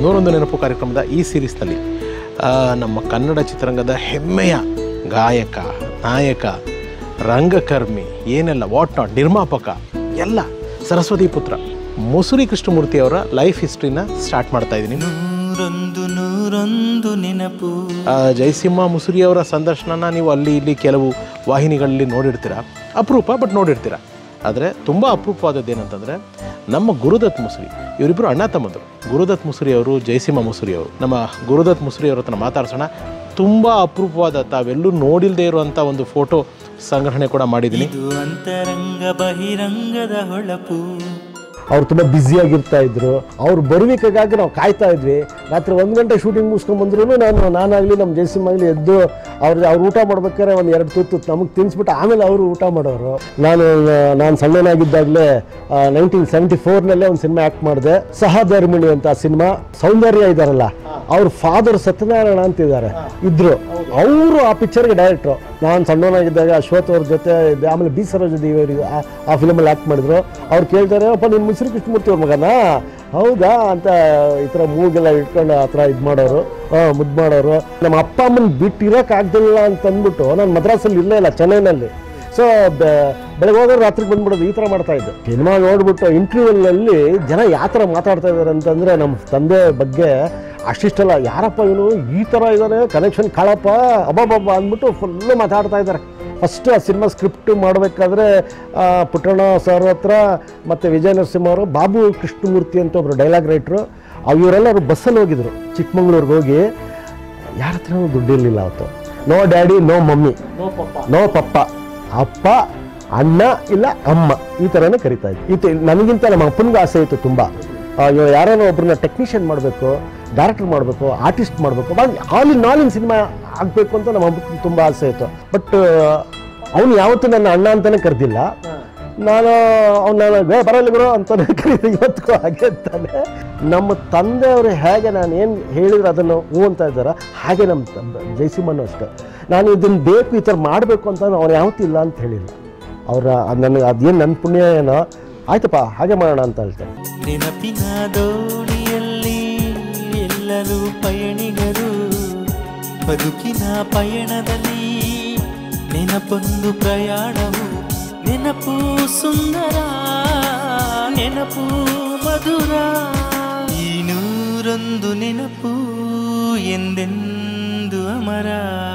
ನೂರೊಂದು ನೆನಪು ಕಾರ್ಯಕ್ರಮದ ಈ ಸೀರೀಸ್ನಲ್ಲಿ ಆ, ನಮ್ಮ ಕನ್ನಡ ಚಿತ್ರರಂಗದ ಹೆಮ್ಮೆಯ ಗಾಯಕ ನಾಯಕ ರಂಗಕರ್ಮಿ ಏನೆಲ್ಲ ವಾಟ್ ನಾಟ್ ನಿರ್ಮಾಪಕ ಎಲ್ಲ ಸರಸ್ವತಿ ಪುತ್ರ ಮುಸುರಿ ಕೃಷ್ಣಮೂರ್ತಿ ಅವರ ಲೈಫ್ ಹಿಸ್ಟ್ರಿನ ಸ್ಟಾರ್ಟ್ ಮಾಡ್ತಾ ಇದ್ದೀನಿ ನೂರೊಂದು ನೂರೊಂದು ನೆನಪು ಆ, ಜಯಸಿಂಹ ಮುಸುರಿ ಅವರ ಸಂದರ್ಶನನ ನೀವು ಅಲ್ಲಿ ಇಲ್ಲಿ ಕೆಲವು ವಾಹಿನಿಗಳಲ್ಲಿ ನೋಡಿರ್ತೀರ ಅಪರೂಪ ಬಟ್ ನೋಡಿರ್ತೀರ ಆದರೆ ತುಂಬ ಅಪರೂಪವಾದದ್ದು ಏನಂತಂದರೆ ನಮ್ಮ ಗುರುದತ್ ಮುಸುರಿ ಇವರಿಬ್ಬರು ಅಣ್ಣ ತಮ್ಮಂದರು ಗುರುದತ್ ಮುಸುರಿ ಅವರು ಜಯಸಿಂಹ ಮುಸುರಿ ಅವರು ನಮ್ಮ ಗುರುದತ್ ಮುಸುರಿ ಅವ್ರ ಹತ್ರ ಮಾತಾಡ್ಸೋಣ ತುಂಬ ಅಪರೂಪವಾದ ತಾವೆಲ್ಲೂ ನೋಡಿಲ್ಲದೆ ಇರುವಂಥ ಒಂದು ಫೋಟೋ ಸಂಗ್ರಹಣೆ ಕೂಡ ಮಾಡಿದ್ದೀನಿ ಇದು ಅಂತರಂಗ ಬಹಿರಂಗದ ಹೊಳಪು ಅವ್ರು ತುಂಬ ಬ್ಯುಸಿಯಾಗಿರ್ತಾ ಇದ್ರು ಅವ್ರು ಬರುವಿಕೆಗಾಗಿ ನಾವು ಕಾಯ್ತಾ ಇದ್ವಿ ರಾತ್ರಿ ಒಂದು ಗಂಟೆ ಶೂಟಿಂಗ್ ಮುಗಿಸ್ಕೊಂಬಂದ್ರೂ ನಾನು ನಾನಾಗಲಿ ನಮ್ಮ ಜಯಸಿಂಹ ಆಗಲಿ ಎದ್ದು ಅವ್ರು ಅವ್ರು ಊಟ ಮಾಡ್ಬೇಕಾದ್ರೆ ಒಂದು ಎರಡು ತುತ್ತು ನಮಗೆ ತಿನ್ನಿಸ್ಬಿಟ್ಟು ಆಮೇಲೆ ಅವರು ಊಟ ಮಾಡೋರು ನಾನು ನಾನು ಸಣ್ಣನಾಗಿದ್ದಾಗಲೇ ನೈನ್ಟೀನ್ ಸೆವೆಂಟಿ ಫೋರ್ನಲ್ಲೇ ಒಂದು ಸಿನಿಮಾ ಆ್ಯಕ್ಟ್ ಮಾಡಿದೆ ಸಹಧರ್ಮಿಣಿ ಅಂತ ಸಿನಿಮಾ ಸೌಂದರ್ಯ ಇದ್ದಾರಲ್ಲ ಅವ್ರ ಫಾದರ್ ಸತ್ಯನಾರಾಯಣ ಅಂತಿದ್ದಾರೆ ಇದ್ರು ಅವರು ಆ ಪಿಕ್ಚರ್ಗೆ ಡೈರೆಕ್ಟ್ರು ನಾನು ಸಣ್ಣವನಾಗಿದ್ದಾಗ ಅಶ್ವಥ್ ಅವ್ರ ಜೊತೆ ಇದ್ದೆ ಆಮೇಲೆ ಬಿ ಸರೋಜ ದೇವಿ ಆ ಫಿಲಮಲ್ಲಿ ಆ್ಯಕ್ಟ್ ಮಾಡಿದ್ರು ಅವ್ರು ಕೇಳ್ತಾರೆ ಅಪ್ಪ ನೀನು ಮುಸ್ರಿ ಕೃಷ್ಣಮೂರ್ತಿ ಅವ್ರ ಮಗನಾ ಹೌದಾ ಅಂತ ಈ ಥರ ಮೂಗೆಲ್ಲ ಇಟ್ಕೊಂಡು ಆ ಥರ ಇದು ಮಾಡೋರು ಮುದ್ದು ಮಾಡೋರು ನಮ್ಮ ಅಪ್ಪ ಅಮ್ಮನ ಬಿಟ್ಟಿರೋಕ್ಕಾಗ್ದಿಲ್ಲ ಅಂತ ಅಂದ್ಬಿಟ್ಟು ನಾನು ಮದ್ರಾಸಲ್ಲಿ ಇರಲೇ ಇಲ್ಲ ಚೆನ್ನೈನಲ್ಲಿ ಸೊ ಬೆಳಗ್ಗೆ ಹೋದ್ರೆ ರಾತ್ರಿಗೆ ಬಂದ್ಬಿಡೋದು ಈ ಥರ ಮಾಡ್ತಾ ಇದ್ದೆ ಸಿನಿಮಾ ನೋಡ್ಬಿಟ್ಟು ಇಂಟರ್ವ್ಯೂನಲ್ಲಿ ಜನ ಯಾವ ಥರ ಮಾತಾಡ್ತಾ ಇದ್ದಾರೆ ಅಂತಂದರೆ ನಮ್ಮ ತಂದೆ ಬಗ್ಗೆ ಅಷ್ಟಿಷ್ಟಲ್ಲ ಯಾರಪ್ಪ ಇವನು ಈ ಥರ ಇದ್ದಾರೆ ಕನೆಕ್ಷನ್ ಕಾಳಪ್ಪ ಅಬ್ಬಬ್ಬಬ್ಬ ಅಂದ್ಬಿಟ್ಟು ಫುಲ್ಲು ಮಾತಾಡ್ತಾ ಇದ್ದಾರೆ ಫಸ್ಟ್ ಆ ಸಿನಿಮಾ ಸ್ಕ್ರಿಪ್ಟ್ ಮಾಡಬೇಕಾದ್ರೆ ಪುಟ್ಟಣ್ಣ ಸರ್ ಹತ್ರ ಮತ್ತು ವಿಜಯ ನರಸಿಂಹ ಅವರು ಬಾಬು ಕೃಷ್ಣಮೂರ್ತಿ ಅಂತ ಒಬ್ಬರು ಡೈಲಾಗ್ ರೈಟ್ರು ಇವರೆಲ್ಲರೂ ಬಸ್ಸಲ್ಲಿ ಹೋಗಿದ್ರು ಚಿಕ್ಕಮಂಗ್ಳೂರಿಗೆ ಹೋಗಿ ಯಾರ ಹತ್ರನೂ ದುಡ್ಡು ಇರಲಿಲ್ಲ ಅವತ್ತು no daddy no mummy no ಪಪ್ಪ ಅಪ್ಪ ಅಣ್ಣ ಇಲ್ಲ ಅಮ್ಮ ಈ ಥರನೇ ಕರಿತಾ ಇದ್ದೆ ಈತ ನನಗಿಂತ ನಮ್ಮ ಅಪ್ಪನಿಗೂ ಆಸೆ ಇತ್ತು ತುಂಬ ಅಯ್ಯೋ ಯಾರೋ ಒಬ್ಬರನ್ನ ಟೆಕ್ನಿಷಿಯನ್ ಮಾಡಬೇಕು ಡೈರೆಕ್ಟರ್ ಮಾಡಬೇಕು ಆರ್ಟಿಸ್ಟ್ ಮಾಡಬೇಕು all in all in cinema ಆಗಬೇಕು ಅಂತ ನಮ್ಮ ಅಪ್ಪನಿಗೆ ತುಂಬ ಆಸೆ ಇತ್ತು ಬಟ್ ಅವನು ಯಾವತ್ತೂ ನನ್ನ ಅಣ್ಣ ಅಂತಲೇ ಕರೆದಿಲ್ಲ ನಾನು ಅವ್ನು ನಾನು ಗೇ ಬರಲ್ಲ ಗುರು ಅಂತಾನೆ ಕರೀತೀನಿ ಇವತ್ತಿಗೂ ಹಾಗೆ ಅಂತಾನೆ ನಮ್ಮ ತಂದೆಯವರು ಹೇಗೆ ನಾನು ಏನು ಹೇಳಿದ್ರೆ ಅದನ್ನು ಹ್ಞೂ ಅಂತ ಇದ್ದಾರೆ ಹಾಗೆ ನಮ್ಮ ತಂದೆ ಜಯಸಿಂಹನೂ ಅಷ್ಟೇ ನಾನು ಇದನ್ನು ಬೇಕು ಈ ಥರ ಮಾಡಬೇಕು ಅಂತ ಅವ್ರು ಯಾವತ್ತೂ ಇಲ್ಲ ಅಂತ ಹೇಳಿಲ್ಲ ಅವರ ನನಗೆ ಅದೇನು ನನ್ನ ಪುಣ್ಯ ಏನೋ ಆಯ್ತಪ್ಪ ಹಾಗೆ ಮಾಡೋಣ ಅಂತ ಹೇಳ್ತಾರೆ ನೆನಪಿನ ದೋಣಿಯಲ್ಲಿ ಎಲ್ಲರೂ ಪಯಣಿಗರು ಬದುಕಿನ ಪಯಣದಲ್ಲಿ ನೆನಪೊಂದು ಪ್ರಯಾಣವು ನೆನಪು ಸುಂದರ ನೆನಪು ಮಧುರ ಈ ನೂರೊಂದು ನೆನಪು ಎಂದೆಂದು ಅಮರ